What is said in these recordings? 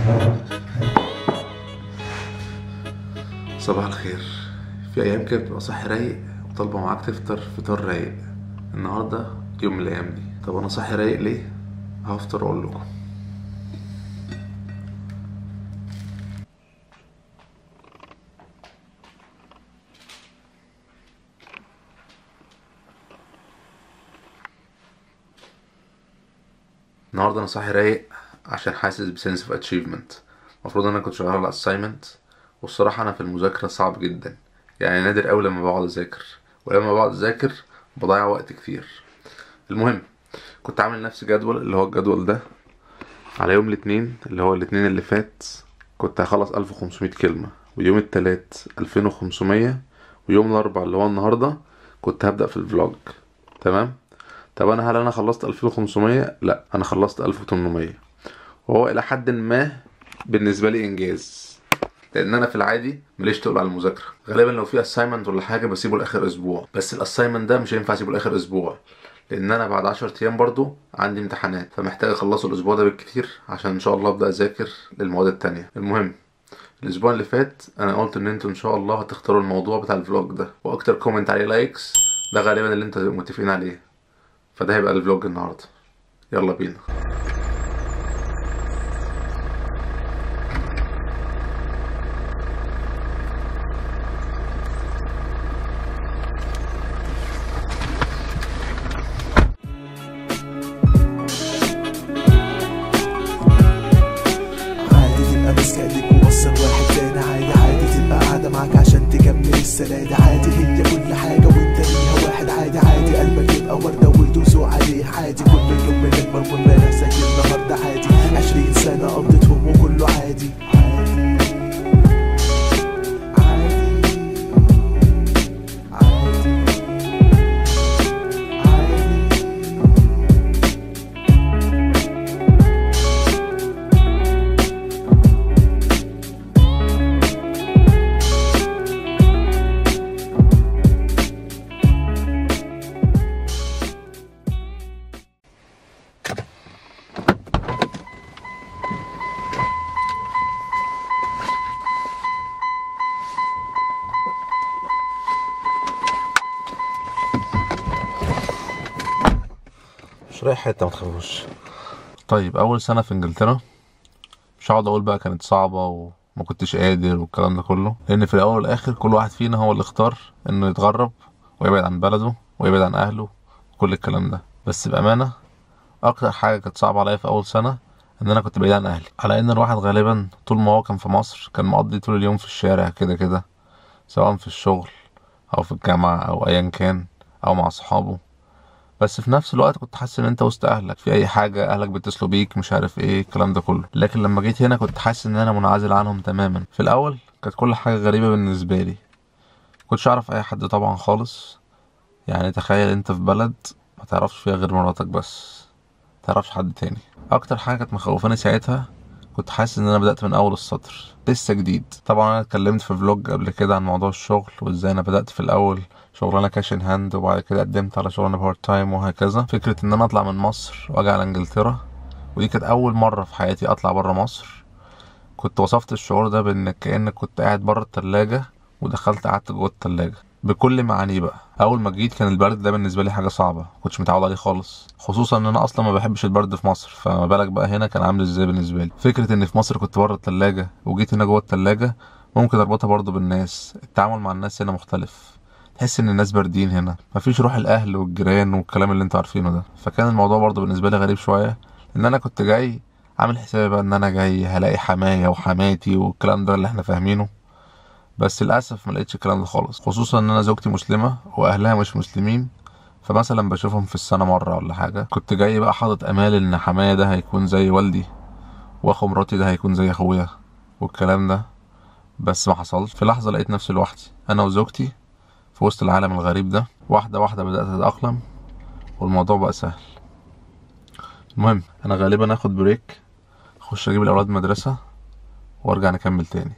صباح الخير في ايام كده بتبقى صاحي رايق وطالبه معاك تفطر فطار رايق النهارده يوم من الايام دي طب انا صاحي رايق ليه هفطر اقول لكم النهارده انا صاحي رايق عشان حاسس بسنس اوف اتشيفمنت المفروض انا كنت شغال على اساينمنت والصراحه انا في المذاكره صعب جدا يعني نادر قوي لما بقعد اذاكر ولما بقعد اذاكر بضيع وقت كتير المهم كنت عامل لنفسي جدول اللي هو الجدول ده على يوم الاثنين اللي هو الاثنين اللي فات كنت هخلص 1500 كلمة ويوم التلات 2500 ويوم الاربع اللي هو النهاردة كنت هبدأ في الفلوج تمام طب انا هل انا خلصت 2500 لا انا خلصت 1800 وهو الى حد ما بالنسبة لي انجاز لان انا في العادي ماليش تقول على المذاكره غالبا لو في اساينمنت ولا حاجه بسيبه لاخر اسبوع بس الاساينمنت ده مش هينفع اسيبه لاخر اسبوع لان انا بعد 10 ايام برضو عندي امتحانات فمحتاج اخلصه الاسبوع ده بالكتير عشان ان شاء الله ابدا اذاكر للمواد التانية المهم الاسبوع اللي فات انا قلت ان انتوا ان شاء الله هتختاروا الموضوع بتاع الفلوج ده واكتر كومنت عليه لايكس ده غالبا اللي انتوا متفقين عليه فده هيبقى الفلوج النهارده يلا بينا عادي تبقى ماسك ايديك وبصر واحد تاني عادي عادي تبقى قاعدة معاك عشان تكمل السنة دي عادي هي كل حاجة وانت ليها واحد عادي عادي قلبك يبقى وردة ويدوسوا عليه عادي كل يوم بنكبر وامبارح زي النهاردة عادي عشرين سنة قضيتهم وكله عادي عادي عادي عادي عادي مش رايح حته ما تخافوش طيب اول سنه في انجلترا مش هقعد اقول بقى كانت صعبه وما كنتش قادر والكلام ده كله لان في الاول والاخر كل واحد فينا هو اللي اختار انه يتغرب ويبعد عن بلده ويبعد عن اهله وكل الكلام ده بس بامانه اكتر حاجه كانت صعبه عليا في اول سنه ان انا كنت بعيد عن اهلي على ان الواحد غالبا طول ما هو كان في مصر كان مقضي طول اليوم في الشارع كده كده سواء في الشغل او في الجامعه او ايا كان او مع صحابه بس في نفس الوقت كنت حاسس ان انت وسط اهلك في اي حاجه اهلك بيتصلوا بيك مش عارف ايه الكلام ده كله لكن لما جيت هنا كنت حاسس ان انا منعزل عنهم تماما في الاول كانت كل حاجه غريبه بالنسبه لي كنتش اعرف اي حد طبعا خالص يعني تخيل انت في بلد ما تعرفش فيها غير مراتك بس ما تعرفش حد تاني اكتر حاجه كانت مخوفاني ساعتها كنت حاسس ان انا بدات من اول السطر لسه جديد طبعا انا اتكلمت في فلوج قبل كده عن موضوع الشغل وازاي انا بدات في الاول شغلانه كاش ان هاند وبعد كده قدمت على شغلانه بارت تايم وهكذا فكره ان انا اطلع من مصر واجي على انجلترا ودي كانت اول مره في حياتي اطلع بره مصر كنت وصفت الشعور ده بانك كانك كنت قاعد بره التلاجة ودخلت قعدت جوه التلاجة بكل معانيه بقى اول ما جيت كان البرد ده بالنسبه لي حاجه صعبه كنتش متعود عليه خالص خصوصا ان انا اصلا ما بحبش البرد في مصر فما بالك بقى هنا كان عامل ازاي بالنسبه لي فكره ان في مصر كنت بره التلاجة وجيت هنا جوه التلاجة ممكن اربطها برضه بالناس التعامل مع الناس هنا مختلف تحس ان الناس باردين هنا مفيش روح الاهل والجيران والكلام اللي انتوا عارفينه ده فكان الموضوع برضه بالنسبه لي غريب شويه ان انا كنت جاي عامل حسابي بقى ان انا جاي هلاقي حماية وحماتي والكلام ده اللي احنا فاهمينه بس للاسف ما لقيتش الكلام ده خالص خصوصا ان انا زوجتي مسلمه واهلها مش مسلمين فمثلا بشوفهم في السنه مره ولا حاجه كنت جاي بقى حاطط امال ان حماية ده هيكون زي والدي واخو مراتي ده هيكون زي اخويا والكلام ده بس ما حصلش في لحظه لقيت نفسي لوحدي انا وزوجتي في وسط العالم الغريب ده واحده واحده بدات اتاقلم والموضوع بقى سهل المهم انا غالبا اخد بريك اخش اجيب الاولاد مدرسه وارجع نكمل تاني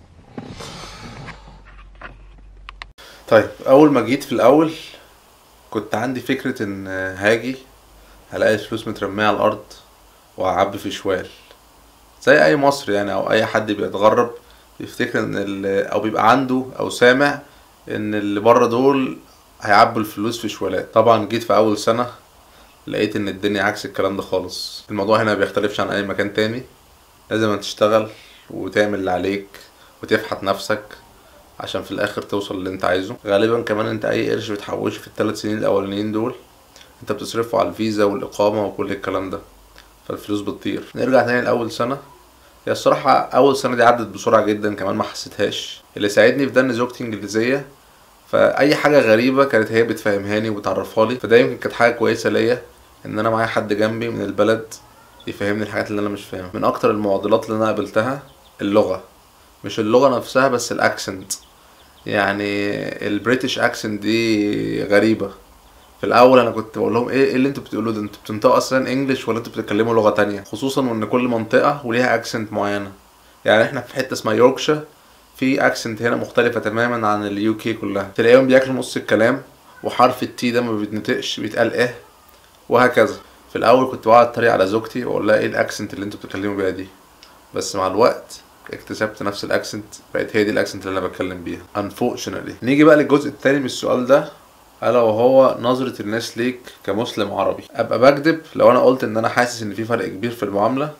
طيب اول ما جيت في الاول كنت عندي فكرة ان هاجي هلاقي الفلوس مترمية على الارض وهعبي في شوال زي اي مصري يعني او اي حد بيتغرب بيفتكر ان ال- او بيبقى عنده او سامع ان اللي بره دول هيعبوا الفلوس في شوالات طبعا جيت في اول سنة لقيت ان الدنيا عكس الكلام ده خالص الموضوع هنا ما بيختلفش عن اي مكان تاني لازم تشتغل وتعمل اللي عليك وتفحت نفسك عشان في الاخر توصل اللي انت عايزه غالبا كمان انت اي قرش بتحوشه في الثلاث سنين الاولانيين دول انت بتصرفه على الفيزا والاقامة وكل الكلام ده فالفلوس بتطير نرجع تاني لأول سنة هي الصراحة أول سنة دي عدت بسرعة جدا كمان ما حسيتهاش اللي ساعدني في ده إن زوجتي إنجليزية فأي حاجة غريبة كانت هي بتفهمهاني وبتعرفها لي فده يمكن كانت حاجة كويسة ليا إن أنا معايا حد جنبي من البلد يفهمني الحاجات اللي أنا مش فاهمها من أكتر المعضلات اللي أنا قابلتها اللغة مش اللغة نفسها بس الأكسنت يعني البريتش أكسنت دي غريبة في الاول انا كنت بقول لهم ايه ايه اللي انتوا بتقولوه ده انتوا بتنطقوا اصلا انجلش ولا انتوا بتتكلموا لغه تانية خصوصا وان كل منطقه وليها اكسنت معينه يعني احنا في حته اسمها يوركشير في اكسنت هنا مختلفه تماما عن اليو كي كلها تلاقيهم بياكلوا نص الكلام وحرف التي ده ما بيتنطقش بيتقال ايه وهكذا في الاول كنت بقعد اتريق على زوجتي واقول لها ايه الاكسنت اللي انتوا بتتكلموا بيها دي بس مع الوقت اكتسبت نفس الاكسنت بقت هي دي الاكسنت اللي انا بتكلم بيها unfortunately نيجي بقى للجزء التاني من السؤال ده الا وهو نظرة الناس ليك كمسلم عربي ابقى بكذب لو انا قلت ان انا حاسس ان في فرق كبير في المعاملة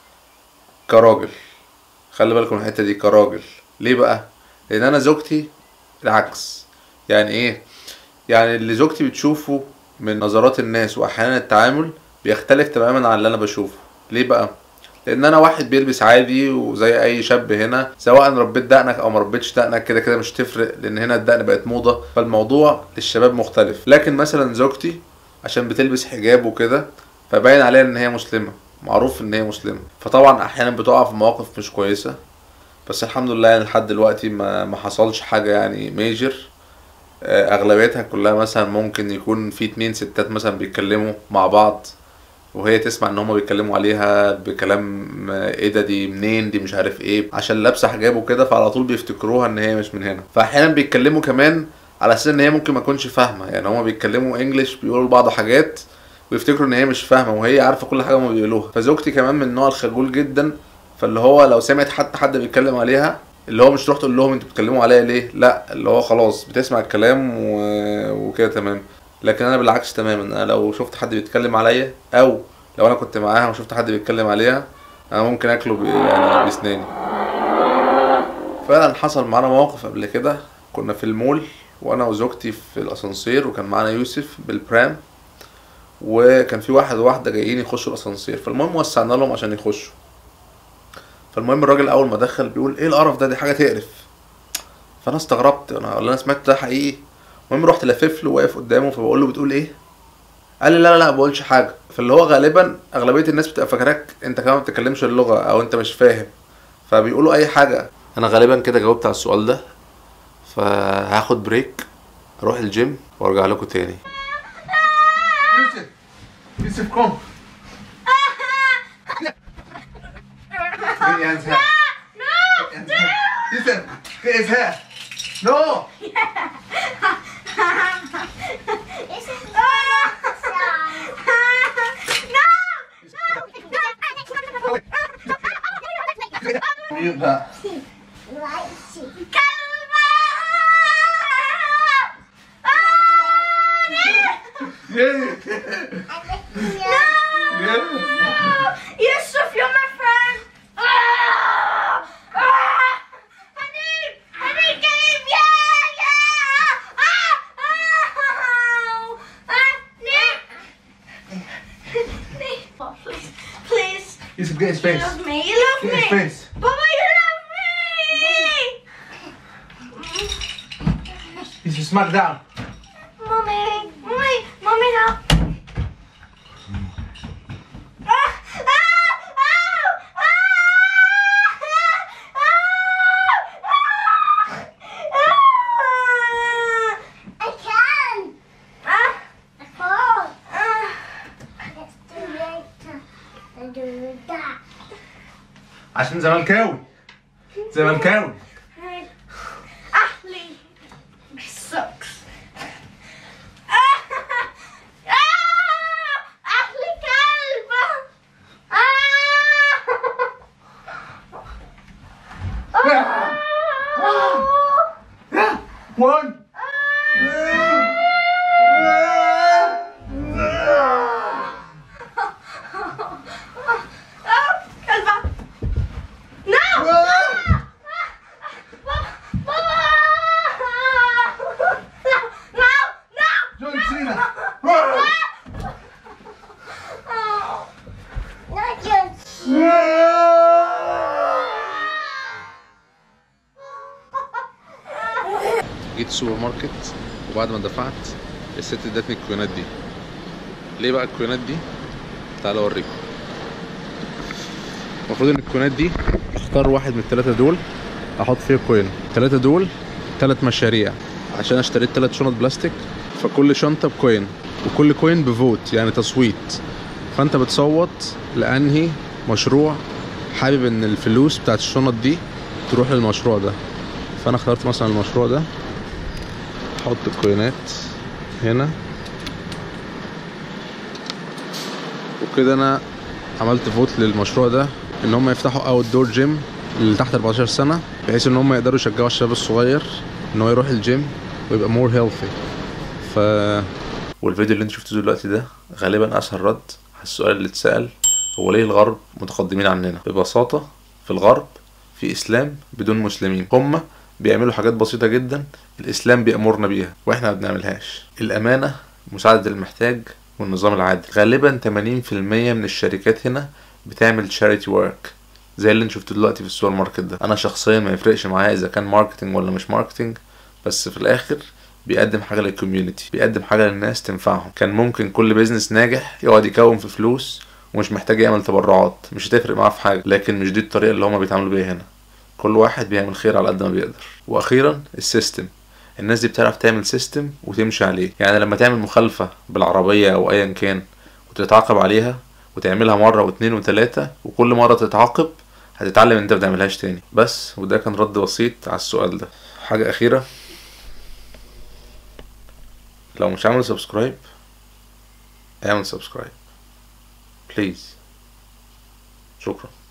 كراجل خلي بالكم من الحتة دي كراجل ليه بقى لان انا زوجتي العكس يعني ايه يعني اللي زوجتي بتشوفه من نظرات الناس واحيانا التعامل بيختلف تماما عن اللي انا بشوفه ليه بقى لان انا واحد بيلبس عادي وزي اي شاب هنا سواء ربيت دقنك او ما ربيتش دقنك كده كده مش تفرق لان هنا الدقن بقت موضه فالموضوع للشباب مختلف لكن مثلا زوجتي عشان بتلبس حجاب وكده فباين عليها ان هي مسلمه معروف ان هي مسلمه فطبعا احيانا بتقع في مواقف مش كويسه بس الحمد لله يعني لحد دلوقتي ما ما حصلش حاجه يعني ميجر اغلبيتها كلها مثلا ممكن يكون في اتنين ستات مثلا بيتكلموا مع بعض وهي تسمع ان هما بيتكلموا عليها بكلام ايه ده دي منين دي مش عارف ايه عشان لابسه حجاب وكده فعلى طول بيفتكروها ان هي مش من هنا فاحيانا بيتكلموا كمان على اساس ان هي ممكن ما تكونش فاهمه يعني هما بيتكلموا انجلش بيقولوا لبعض حاجات ويفتكروا ان هي مش فاهمه وهي عارفه كل حاجه هما بيقولوها فزوجتي كمان من النوع الخجول جدا فاللي هو لو سمعت حتى حد بيتكلم عليها اللي هو مش تروح تقول لهم انتوا بتتكلموا عليا ليه لا اللي هو خلاص بتسمع الكلام و... وكده تمام لكن انا بالعكس تماما انا لو شفت حد بيتكلم عليا او لو انا كنت معاها وشفت حد بيتكلم عليها انا ممكن اكله ب... يعني باسناني فعلا حصل معانا موقف قبل كده كنا في المول وانا وزوجتي في الاسانسير وكان معانا يوسف بالبرام وكان في واحد وواحده جايين يخشوا الاسانسير فالمهم وسعنا لهم عشان يخشوا فالمهم الراجل اول ما دخل بيقول ايه القرف ده دي حاجه تقرف فانا استغربت انا اللي انا سمعت ده حقيقي المهم رحت لافف له واقف قدامه فبقول له بتقول ايه قال لي لا لا لا ما بقولش حاجه فاللي هو غالبا اغلبيه الناس بتبقى فاكراك انت كمان ما بتتكلمش اللغه او انت مش فاهم فبيقولوا اي حاجه انا غالبا كده جاوبت على السؤال ده فهاخد بريك اروح الجيم وارجع لكم تاني يوسف يوسف قوم Get his hair. Yusuf, get his hair. No! Mute that. Yeah. Yeah. Yusuf, you're my friend. Ah! Ah! Honey, honey, game, yeah, yeah. Ah! Ah! Ah! Nick. Nick. Oh, please, please. Yusuf, get his You face. love me. You love Get his me. face. Baba, you love me. Yusuf, smack down. Mommy, mommy, mommy, help. Ah! Ah! Ah! Ah! I can. Ah! I can't. Ah! It's too late to do that. عشان زملكاوي زملكاوي Ahli sucks. Ah! Ah! Ahli kalb. Ah! One. كلبة No! No! No! John Cena. Not just. جيت السوبر ماركت وبعد ما دفعت الست ادتني الكوينات دي ليه بقى الكوينات دي تعالوا اوريكم المفروض ان الكوينات دي اختار واحد من الثلاثه دول احط فيه كوين الثلاثه دول ثلاث مشاريع عشان اشتريت ثلاث شنط بلاستيك فكل شنطه بكوين وكل كوين بفوت يعني تصويت فانت بتصوت لانهي مشروع حابب ان الفلوس بتاعت الشنط دي تروح للمشروع ده فانا اخترت مثلا المشروع ده احط الكوينات هنا وكده انا عملت فوت للمشروع ده ان هم يفتحوا اوت دور جيم اللي تحت 14 سنه بحيث ان هم يقدروا يشجعوا الشباب الصغير ان هو يروح الجيم ويبقى مور هيلثي ف والفيديو اللي انت شفته دلوقتي ده غالبا اسهل رد على السؤال اللي اتسال هو ليه الغرب متقدمين عننا ببساطه في الغرب في اسلام بدون مسلمين هم بيعملوا حاجات بسيطة جدا الإسلام بيأمرنا بيها وإحنا ما بنعملهاش الأمانة مساعدة المحتاج والنظام العادل غالبا 80% من الشركات هنا بتعمل charity work زي اللي انت شفته دلوقتي في السوبر ماركت ده انا شخصيا ما يفرقش معايا اذا كان ماركتنج ولا مش ماركتنج بس في الاخر بيقدم حاجه للكوميونتي بيقدم حاجه للناس تنفعهم كان ممكن كل بيزنس ناجح يقعد يكون في فلوس ومش محتاج يعمل تبرعات مش هتفرق معاه في حاجه لكن مش دي الطريقه اللي هما بيتعاملوا بيها هنا كل واحد بيعمل خير على قد ما بيقدر واخيرا السيستم الناس دي بتعرف تعمل سيستم وتمشي عليه يعني لما تعمل مخالفة بالعربية او ايا كان وتتعاقب عليها وتعملها مرة واتنين وتلاتة وكل مرة تتعاقب هتتعلم ان انت متعملهاش تاني بس وده كان رد بسيط على السؤال ده حاجة اخيرة لو مش عامل سبسكرايب اعمل سبسكرايب بليز شكرا